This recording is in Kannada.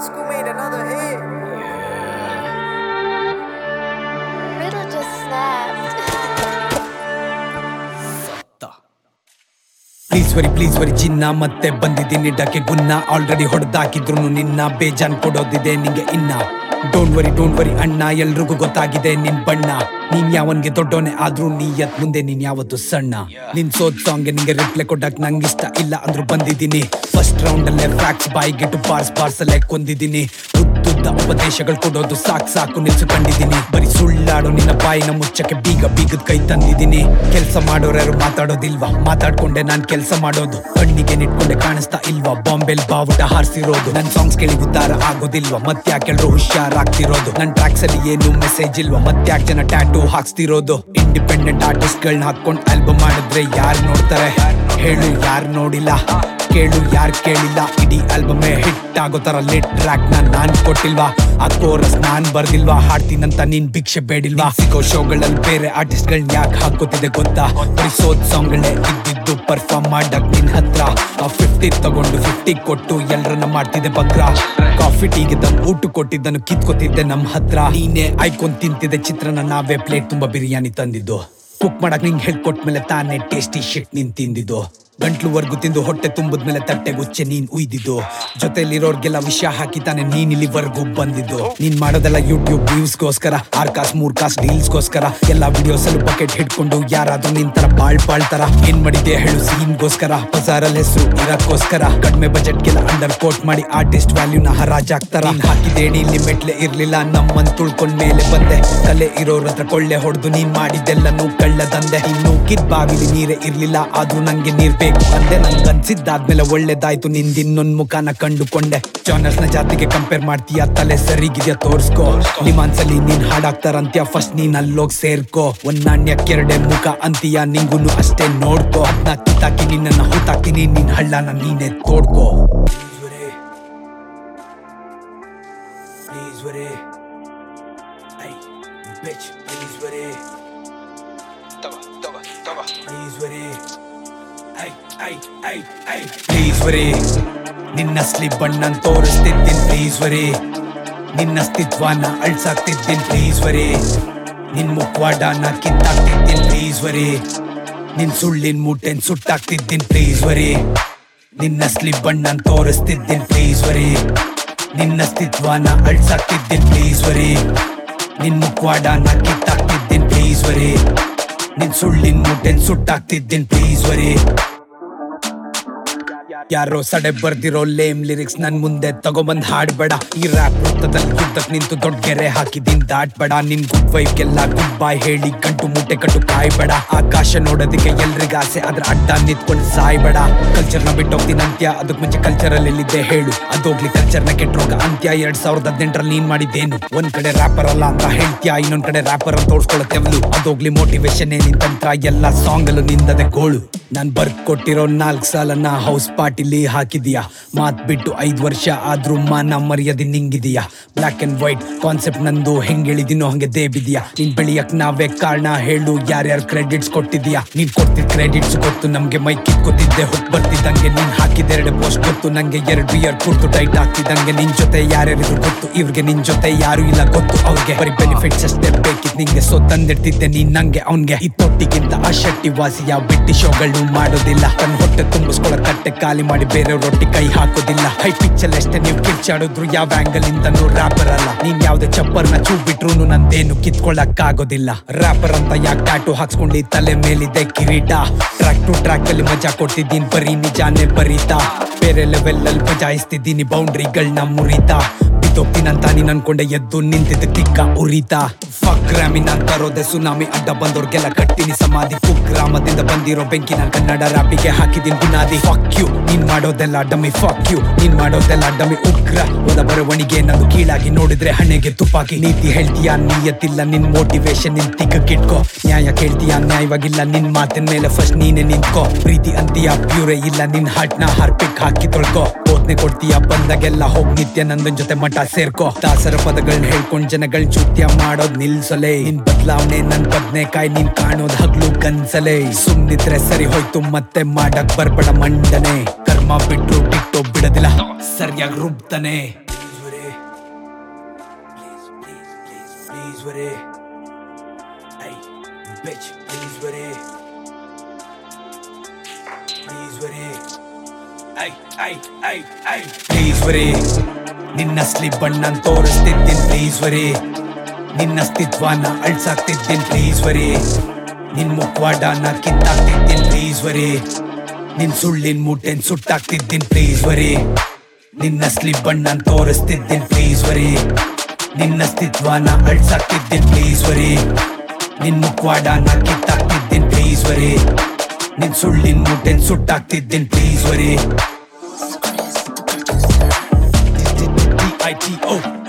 Moscow made another hit. Riddle just snapped. Please worry please worry ಚಿನ್ನ ಮತ್ತೆ ಬಂದಿದ್ದೀನಿ ಡಕ್ಕೆ ಗುನ್ನ ಆಲ್ರೆಡಿ ಹೊಡೆದಾಕಿದ್ರು ನಿನ್ನ ಬೇಜಾನ್ ಕೊಡೋದಿದೆ ನಿಂಗೆ ಇನ್ನ ಡೋಂಟ್ ವರಿ ಡೋಂಟ್ ವರಿ ಅಣ್ಣ ಎಲ್ರಿಗೂ ಗೊತ್ತಾಗಿದೆ ನಿನ್ ಬಣ್ಣ ನೀನ್ ಯಾವನ್ಗೆ ದೊಡ್ಡೋನೆ ಆದ್ರೂ ನೀ ಎತ್ ಮುಂದೆ ನೀನ್ ಯಾವತ್ತು ಸಣ್ಣ ನಿನ್ ಸೋತ್ ಸಾಂಗ್ ನಿಂಗೆ ರಿಪ್ಲೈ ಕೊಡಕ್ ನಂಗೆ ಇಷ್ಟ ಇಲ್ಲ ಅಂದ್ರೂ ಬಂದಿದ್ದೀನಿ ಫಸ್ಟ್ ರೌಂಡ್ ಅಲ್ಲೇ ಫ್ಯಾಕ್ಸ್ ಬಾಯಿಗಿಟ್ಟು ಬಾರ್ಸ್ ಬಾರ್ಸ್ ಅಲ್ಲೇ ಕೊಂದಿದ್ದೀನಿ ಉದ್ದುದ್ದ ಉಪದೇಶಗಳು ಕೊಡೋದು ಸಾಕ್ ಸಾಕು ನಿಲ್ಸು ಕಂಡಿದ್ದೀನಿ ಬರೀ ಸುಳ್ಳಾಡೋ ನಿನ್ನ ಬಾಯಿನ ಮುಚ್ಚಕ್ಕೆ ಬೀಗ ಬೀಗದ ಕೈ ತಂದಿದ್ದೀನಿ ಕೆಲ್ಸ ಮಾಡೋರ್ಯಾರು ಮಾತಾಡೋದಿಲ್ವಾ ಮಾತಾಡ್ಕೊಂಡೆ ನಾನ್ ಕೆಲ್ಸ ಮಾಡೋದು ಕಣ್ಣಿಗೆ ನಿಟ್ಕೊಂಡೆ ಕಾಣಿಸ್ತಾ ಇಲ್ವಾ ಬಾಂಬೆಲ್ ಬಾವುಟ ಹಾರಿಸಿರೋದು ನನ್ ಸಾಂಗ್ಸ್ ಕೇಳಿ ಉದ್ದಾರ ಆಗೋದಿಲ್ವಾ ಮತ್ತ್ಯಾಕೆಲ್ರು ಹುಷಾರಾಗ್ತಿರೋದು ನನ್ ಟ್ರ್ಯಾಕ್ಸ್ ಅಲ್ಲಿ ಏನು ಮೆಸೇಜ್ ಇಲ್ವಾ ಮತ್ತ್ಯಾಕ್ ಜನ ಟ್ಯಾಟೂ ಹಾಕ್ಸ್ತಿರೋದು ಇಂಡಿಪೆಂಡೆಂಟ್ ಆರ್ಟಿಸ್ಟ್ ಗಳನ್ನ ಹಾಕೊಂಡ್ ಆಲ್ಬಮ್ ಮಾಡಿದ್ರೆ ಯಾರು ನೋಡ್ತಾರೆ ಹೇಳು ಯಾರು ನೋಡಿಲ್ಲ ಕೇಳು ಯಾರು ಕೇಳಿಲ್ಲ ಇಡೀ ಆಲ್ಬಮೇ ಹಿಟ್ ಆಗೋ ತರ ಲಿಟ್ ಟ್ರ್ಯಾಕ್ ನ ನಾನ್ ಕೊಟ್ಟಿಲ್ವಾ ಆ ಕೋರಸ್ ನಾನ್ ಬರ್ದಿಲ್ವಾ ಹಾಡ್ತೀನಂತ ನೀನ್ ಭಿಕ್ಷೆ ಬೇಡಿಲ್ವಾ ಸಿಗೋ ಶೋಗಳಲ್ಲಿ ಬೇರೆ ಆರ್ಟಿಸ್ಟ್ ಗಳನ್ನ ಯಾಕೆ ಹಾಕೋತಿದೆ ಗೊತ್ತಾ ಬರೀ ಸೋತ್ ಸಾಂಗ್ ಗಳೇ ಇದ್ದಿದ್ದು ಪರ್ಫಾರ್ಮ್ ಮಾಡಕ್ ನಿನ್ ಹತ್ರ ಆ ಫಿಫ್ಟಿ ತಗೊಂಡು ಫಿಫ್ಟಿ ಕೊಟ್ಟು ಎಲ್ರನ್ನ ಮಾಡ್ತಿದ್ದೆ ಬಕ್ರ ಕಾಫಿ ಟೀಗೆ ದಮ್ ಊಟ ಕೊಟ್ಟಿದ್ದನ್ನು ಕಿತ್ಕೊತಿದ್ದೆ ನಮ್ ಹತ್ರ ನೀನೇ ಆಯ್ಕೊಂಡ್ ತಿಂತಿದ್ದೆ ಚಿತ್ರನ ನಾವೇ ಪ್ಲೇಟ್ ತುಂಬಾ ಬಿರಿಯಾನಿ ತಂದಿದ್ದು ಕುಕ್ ಮಾಡಕ್ ನಿಂಗೆ ಹೇಳ್ಕೊಟ್ಮೇಲೆ ತಾನೇ ಟೇಸ್ಟಿ ಶಿಟ್ ನೀನ್ ತಿಂದಿದ್ದು ಗಂಟ್ಲುವರ್ಗು ತಿಂದು ಹೊಟ್ಟೆ ತುಂಬಿದ್ಮೇಲೆ ತಟ್ಟೆ ಗುಚ್ಚೆ ನೀನ್ ಉಯ್ದಿದ್ದು ಜೊತೆಲಿರೋರ್ಗೆಲ್ಲ ವಿಷಯ ಹಾಕಿ ತಾನೆ ನೀನ್ ಇಲ್ಲಿವರೆಗೂ ಬಂದಿದ್ದು ನೀನ್ ಮಾಡೋದೆಲ್ಲ ಯೂಟ್ಯೂಬ್ ವ್ಯೂಸ್ಗೋಸ್ಕರ ಆರ್ ಕಾಸ್ ಮೂರ್ ಕಾಸ್ ಡೀಲ್ಸ್ಗೋಸ್ಕರ ಎಲ್ಲಾ ವಿಡಿಯೋಸ್ ಅಲ್ಲಿ ಬಕೆಟ್ ಹಿಡ್ಕೊಂಡು ಯಾರಾದ್ರೂ ನಿನ್ ತರ ಬಾಳ್ ಬಾಳ್ ತರ ಏನ್ ಮಾಡಿದೆ ಹೇಳು ಸೀನ್ಗೋಸ್ಕರ ಬಜಾರಲ್ಲಿ ಹೆಸರು ಇರಕ್ಕೋಸ್ಕರ ಕಡಿಮೆ ಬಜೆಟ್ಗೆಲ್ಲ ಅಂಡರ್ ಕೋಟ್ ಮಾಡಿ ಆರ್ಟಿಸ್ಟ್ ವ್ಯಾಲ್ಯೂನ ಹರಾಜಾಗ್ತಾರ ನೀನ್ ಹಾಕಿದೆ ನೀನ್ ಲಿಮಿಟ್ಲೆ ಇರ್ಲಿಲ್ಲ ನಮ್ಮನ್ ತುಳ್ಕೊಂಡ್ ಮೇಲೆ ಬಂದೆ ಕಲೆ ಇರೋರ್ ಹತ್ರ ಕೊಳ್ಳೆ ಹೊಡೆದು ನೀನ್ ಮಾಡಿದ್ದೆಲ್ಲನೂ ಕಳ್ಳದಂದೆ ಇನ್ನು ಕಿದ್ ಬಾವಿಲಿ ನೀರೇ ಇರ್ಲಿಲ್ಲ ಆದ್ರೂ ನಂಗೆ ನೀರ್ ಬೇಕು ಅಂದೆ ನಂಗ್ ಅನ್ಸಿದ್ದಾದ್ಮೇಲೆ ಒಳ್ಳೇದಾಯ್ತು ನಿಂದ್ ಇನ್ನೊಂದ್ ಮುಖಾನ ಕಂಡುಕೊಂಡೆ ಜಾನರ್ಸ್ ನ ಜಾತಿಗೆ ಕಂಪೇರ್ ಮಾಡ್ತೀಯ ತಲೆ ಸರಿಗಿದ್ಯಾ ತೋರ್ಸ್ಕೋ ನಿಮಾನ್ಸಲಿ ನೀನ್ ಹಾಡಾಕ್ತಾರಂತ್ಯ ಫಸ್ಟ್ ನೀನ್ ಅಲ್ಲೋಗ್ ಸೇರ್ಕೋ ಒಂದ್ ನಾಣ್ಯಕ್ಕೆರಡೆ ಮುಖ ಅಂತೀಯ ನಿಂಗುನು ಅಷ್ಟೇ ನೋಡ್ಕೋ ಅದ್ನ ಕಿತ್ತಾಕಿ ನಿನ್ನನ್ನ ಹುತ್ತಾಕಿನಿ ನಿನ್ ಹಳ್ಳನ ನೀನೇ ತೋಡ್ಕೋ Please, with it. Ay, bitch, please, with it. Toma, toma, toma. Please, with it. Ay, ay, ay, ay. Please, with it. ನಿನ್ನ ಸ್ಲಿಪ್ ಬಣ್ಣನ್ ತೋರಿಸ್ತಿದ್ದೀನಿ ಪ್ಲೀಸ್ ವರಿ ನಿನ್ನ ಅಸ್ತಿತ್ವನ ಅಳ್ಸಾಕ್ತಿದ್ದೀನಿ ಪ್ಲೀಸ್ ವರಿ ನಿನ್ ಮುಖವಾಡನ ಕಿತ್ತಾಕ್ತಿದ್ದೀನಿ ಪ್ಲೀಸ್ ವರಿ ನಿನ್ ಸುಳ್ಳಿನ ಮೂಟೆನ್ ಸುಟ್ಟಾಕ್ತಿದ್ದೀನಿ ಪ್ಲೀಸ್ ವರಿ ನಿನ್ನ ಸ್ಲಿಪ್ ಬಣ್ಣನ್ ತೋರಿಸ್ತಿದ್ದೀನಿ ಪ್ಲೀಸ್ ವರಿ ನಿನ್ನ ಅಸ್ತಿತ್ವನ ಅಳ್ಸಾಕ್ತಿದ್ದೀನಿ ಪ್ಲೀಸ್ ವರಿ ನಿನ್ ಮುಖವಾಡನ ಕಿತ್ತಾಕ್ತಿದ್ದೀನಿ ಪ್ಲೀಸ್ ವರಿ ನಿನ್ ಸುಳ್ಳಿನ ಮೂಟೆನ್ ಸುಟ್ಟಾಕ್ತಿದ್ದೀನಿ ಪ್ಲೀಸ್ ವರಿ ಯಾರೋ ಸಡೆ ಬರ್ದಿರೋ ಲೇಮ್ ಲಿರಿಕ್ಸ್ ನನ್ ಮುಂದೆ ತಗೊಬಂದ್ ಹಾಡ್ಬೇಡ ಈ ರ್ಯಾಪ್ ವೃತ್ತದಲ್ಲಿ ಯುದ್ಧಕ್ ನಿಂತು ದೊಡ್ಡ ಗೆರೆ ಹಾಕಿದೀನ್ ದಾಟ್ಬೇಡ ನಿನ್ ಗುಡ್ ವೈಫ್ಗೆಲ್ಲ ಗುಡ್ ಬಾಯ್ ಹೇಳಿ ಗಂಟು ಮೂಟೆ ಕಟ್ಟು ಕಾಯ್ಬೇಡ ಆಕಾಶ ನೋಡೋದಕ್ಕೆ ಎಲ್ರಿಗ ಆಸೆ ಅದ್ರ ಅಡ್ಡ ನಿಂತ್ಕೊಂಡು ಸಾಯ್ಬೇಡ ಕಲ್ಚರ್ ನ ಬಿಟ್ಟೋಗ್ತೀನಿ ಅಂತ್ಯ ಅದಕ್ ಮುಂಚೆ ಕಲ್ಚರ್ ಅಲ್ಲಿ ಎಲ್ಲಿದ್ದೆ ಹೇಳು ಅದೋಗ್ಲಿ ಕಲ್ಚರ್ ನ ಕೆಟ್ಟರೋಗ ಅಂತ್ಯ ಎರಡ್ ಸಾವಿರದ ಹದಿನೆಂಟರಲ್ಲಿ ನೀನ್ ಮಾಡಿದ್ದೇನು ಒಂದ್ ಕಡೆ ರ್ಯಾಪರ್ ಅಲ್ಲ ಅಂತ ಹೇಳ್ತೀಯ ಇನ್ನೊಂದ್ ಕಡೆ ರ್ಯಾಪರ್ ಅಂತ ತೋರ್ಸ್ಕೊಳತ್ತೆವಲು ಅದೋಗ್ಲಿ ಮೋಟಿವೇಶನ್ ನಿನ್ ತಂತ್ರ ಎಲ್ಲ ಸಾಂಗ್ ಅಲ್ಲೂ ನಿಂದದೆ ಗೋಳು ನಾನ್ ಬರ್ದ್ ಕೊಟ್ಟಿರೋ ನಾಲ್ಕ್ ಸಾಲನ್ನ ಹೌಸ್ ಪಾರ್ಟಿಲಿ ಹಾಕಿದೀಯಾ ಮಾತ್ ಬಿಟ್ಟು ಐದ್ ವರ್ಷ ಆದ್ರೂ ಮಾನ ಮರ್ಯಾದೆ ನಿಂಗಿದೀಯಾ ಬ್ಲಾಕ್ ಅಂಡ್ ವೈಟ್ ಕಾನ್ಸೆಪ್ಟ್ ನಂದು ಹೆಂಗ್ ಹೇಳಿದಿನೋ ಹಂಗೆ ದೇಬಿದೀಯಾ ನೀನ್ ಬೆಳಿಯಕ್ ನಾವೇ ಕಾರಣ ಹೇಳು ಯಾರ್ಯಾರು ಕ್ರೆಡಿಟ್ಸ್ ಕೊಟ್ಟಿದೀಯಾ ನೀನ್ ಕೊಡ್ತಿದ್ ಕ್ರೆಡಿಟ್ಸ್ ಗೊತ್ತು ನಮ್ಗೆ ಮೈ ಕಿತ್ಕೊತಿದ್ದೆ ಹುಟ್ ಬರ್ತಿದ್ದಂಗೆ ನೀನ್ ಹಾಕಿದೆರಡು ಪೋಸ್ಟ್ ಗೊತ್ತು ನಂಗೆ ಎರಡು ಇಯರ್ ಕುರ್ತು ಟೈಟ್ ಆಗ್ತಿದ್ದಂಗೆ ನಿನ್ ಜೊತೆ ಯಾರ್ಯಾರಿದ್ರು ಗೊತ್ತು ಇವ್ರಿಗೆ ನಿನ್ ಜೊತೆ ಯಾರು ಇಲ್ಲ ಗೊತ್ತು ಅವ್ರಿಗೆ ಬರೀ ಬೆನಿಫಿಟ್ಸ್ ಅಷ್ಟೇ ಬೇಕಿತ್ ನಿಂಗೆ ಸೊ ತಂದಿರ್ತಿದ್ದೆ ನೀನ್ ನಂಗೆ ಅವ್ನ್ಗೆ ಈ ತೊಟ್ಟಿಗಿಂತ ಆ ಶೆಟ್ಟಿ ವಾಸಿ ಯಾವ ಬಿಟ್ಟಿ ಶೋಗಳು ಮಾಡೋದಿಲ್ಲ ತನ್ನ ಹೊಟ್ಟೆ ತುಂಬಿಸ್ಕೊಳ್ಳೋ ತಟ್ಟೆ ಖಾಲಿ ಮಾಡಿ ಬೇರೆ ರೊಟ್ಟಿ ಕೈ ಹಾಕೋದಿಲ್ಲ ಹೈ ಪಿಚ್ಚಲ್ಲಿ ಅಷ್ಟೇ ನೀವು ಕಿರ್ಚಾಡಿದ್ರು ಯಾವ ಆಂಗಲ್ ಇಂದನೂ ರ್ಯಾಪರ್ ಅಲ್ಲ ನೀನ್ ಯಾವ್ದೇ ಚಪ್ಪರ್ನ ಚೂ ಬಿಟ್ರು ನಂದೇನು ಕಿತ್ಕೊಳ್ಳಕ್ ಆಗೋದಿಲ್ಲ ರ್ಯಾಪರ್ ಅಂತ ಯಾಕೆ ಟ್ಯಾಟು ಹಾಕ್ಸ್ಕೊಂಡು ತಲೆ ಮೇಲಿದೆ ಕಿರೀಟ ಟ್ರ್ಯಾಕ್ ಟು ಟ್ರ್ಯಾಕ್ ಅಲ್ಲಿ ಮಜಾ ಕೊಡ್ತಿದ್ದೀನಿ ಬರೀ ನಿಜಾನೇ ಬರೀತಾ ಬೇರೆ ಲೆವೆಲ್ ಅಲ್ಲಿ ಬಜಾಯಿಸ್ತಿದ್ದೀನಿ ಬೌಂಡ್ರಿಗಳನ್ನ ಮುರಿತಾ ಬಿದ್ದೋಗ್ತೀನಂತ ನೀನ್ ಅನ್ಕೊಂಡೆ ಎದ್ದು ನಿಂತಿದ್ದ ತಿಕ್ಕ ಉರಿತಾ ಫಕ್ ಗ್ರಾಮಿನ ತರೋದೆ ಸುನಾಮಿ ಅಡ್ಡ ಬಂದೋರ್ಗೆಲ್ಲ ಕಟ್ತೀನಿ ಸಮಾಧಿ ಕುಕ್ ಗ್ರಾಮದಿಂದ ಬಂದಿರೋ ಬೆಂಕಿ ನಾನ್ ಕನ್ನಡ ರ್ಯಾಪಿಗೆ ಹಾಕಿದೀನಿ ಬುನಾದಿ ಫಕ್ ಯು ನೀನ್ ಮಾಡೋದೆಲ್ಲ ಡಮ್ಮಿ ಫಕ್ ಯು ನೀನ್ ಮಾಡೋದೆಲ್ಲ ಡಮ್ಮಿ ಉಗ್ರ ಓದ ಬರವಣಿಗೆ ನಂದು ಕೀಳಾಗಿ ನೋಡಿದ್ರೆ ಹಣೆಗೆ ತುಪ್ಪಾಕಿ ನೀತಿ ಹೇಳ್ತೀಯ ನೀಯತ್ತಿಲ್ಲ ನಿನ್ ಮೋಟಿವೇಶನ್ ನಿನ್ ತಿಕ್ಕಕ್ಕಿಟ್ಕೋ ನ್ಯಾಯ ಕೇಳ್ತೀಯ ನ್ಯಾಯವಾಗಿಲ್ಲ ನಿನ್ ಮಾತಿನ ಮೇಲೆ ಫಸ್ಟ್ ನೀನೆ ನಿಂತ್ಕೋ ಪ್ರೀತಿ ಅಂತೀಯ ಪ್ಯೂರೇ ಇಲ್ಲ ನಿನ್ ಹಾರ್ಟ್ ನ ಹಾರ್ಪಿಕ್ ಹಾಕಿ ತೊಳ್ಕೋ ಬೋತ್ನೆ ಕೊಡ್ತೀಯ ಬಂದಾಗೆಲ್ಲ ಹೋಗ್ ನಿತ್ಯ ನಂದನ್ ಜೊತೆ ಮಠ ಸೇರ್ಕೋ ದಾಸರ ಪದಗಳನ್ನ ಹೇಳ್ಕೊಂಡ್ ಜನಗಳ್ ಚುತ್ಯ ಮಾಡೋದ್ ನಿಲ್ಸಲೇ ನಿನ್ ಬದ್ಲಾವಣೆ ನನ್ ಬದ್ನೆಕಾಯ್ ನೀನ್ ಕಾಣೋದ್ ಹಗ್ಲು ಕನ್ಸಲೇ ಸುಮ್ನಿದ್ರೆ ಸರಿ ಹೋಯ್ತು ಮತ್ತೆ ಮಾಡಕ್ ಬರ್ಬೇಡ ಮಂಡನೆ ಕರ್ಮ ಬಿಟ್ರು ಬಿಟ್ಟು ಬಿಡದಿಲ್ಲ ಸರಿಯಾಗಿ ರುಬ್ತಾನೆ please worry I bitch please worry please worry I I I I please worry ನಿನ್ನ ಸ್ಲಿಪ್ ಬಣ್ಣ ತೋರಿಸ್ತಿದ್ದೀನಿ ಪ್ಲೀಸ್ ವರೇ ನಿನ್ನ ಅಸ್ತಿತ್ವನ ಅಳ್ಸಾಕ್ತಿದ್ದೀನಿ ಪ್ಲೀಸ್ ವರೇ ನಿನ್ ಮುಖವಾಡನ ಕಿತ್ತಾಕ್ತಿದ್ದೀನಿ ಪ್ಲೀಸ್ ವರೇ ನಿನ್ ಸುಳ್ಳಿನ ಮೂಟೆನ್ ಸುಟ್ಟಾಕ್ತಿದ್ದೀನಿ ಪ್ಲೀಸ್ ವರೇ ನಿನ್ನ ಸ್ಲಿಪ್ ಬಣ್ಣ ತೋರಿಸ್ತಿದ್ದೀನಿ ಪ್ಲೀಸ್ ವರೇ ನಿನ್ನ ಅಸ್ತಿತ್ವನ ಅಳ್ಸಾಕ್ತಿದ್ದೀನಿ ಪ್ಲೀಸ್ ವರೇ ನಿನ್ ಮುಖವಾಡನ ಕಿತ್ತಾಕ್ತಿದ್ದೀನಿ ಪ್ಲೀಸ್ ವರೇ ನಿನ್ ಸುಳ್ಳಿನ ಮೂಟೆನ್ ಸುಟ್ಟಾಕ್ತಿದ್ದೀನಿ please worry I T O